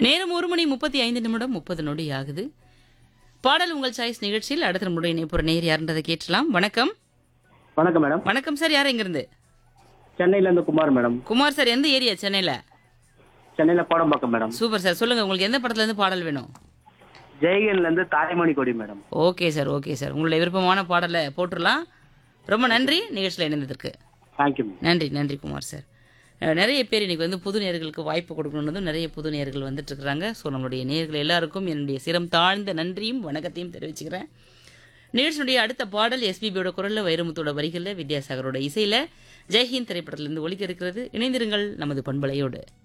நேரம் ஒரு மணி முப்பத்தி ஐந்து நிமிடம் முப்பது நொடி ஆகுது பாடல் உங்கள் சாய்ஸ் நிகழ்ச்சியில் அடுத்த நம்முடைய இணைப்புற நேர் யாருன்றதை கேட்டலாம் வணக்கம் வணக்கம் மேடம் வணக்கம் சார் யார் எங்கிருந்து சென்னையில இருந்து குமார் மேடம் குமார் சார் எந்த ஏரியா சென்னையில் சென்னையில கோடம்பாக்கம் மேடம் சூப்பர் சார் சொல்லுங்க உங்களுக்கு எந்த படத்துல இருந்து பாடல் வேணும் ஜெயகன்ல இருந்து தாய்மணி கொடி madam okay sir okay sir உங்களுடைய விருப்பமான பாடலை போட்டுடலாம் ரொம்ப நன்றி நிகழ்ச்சியில் இணைந்ததற்கு தேங்க்யூ மேம் நன்றி நன்றி குமார் சார் அஹ், நிறைய பேர் இன்னைக்கு வந்து புது நேர்களுக்கு வாய்ப்பு கொடுக்கணுன்றதும் நிறைய புது நேர்கள் வந்துட்டு இருக்கிறாங்க ஸோ நம்மளுடைய நேர்கள் எல்லாருக்கும் என்னுடைய சிரம் தாழ்ந்த நன்றியும் வணக்கத்தையும் தெரிவிச்சுக்கிறேன் நிகழ்ச்சியுடைய அடுத்த பாடல் எஸ்பிபியோட குரலில் வைரமுத்தோட வரிகளில் வித்யாசாகரோட இசையில் ஜெய்ஹிந்த் திரைப்படத்திலிருந்து ஒலிக்க இருக்கிறது இணைந்திருங்கள் நமது பண்பலையோடு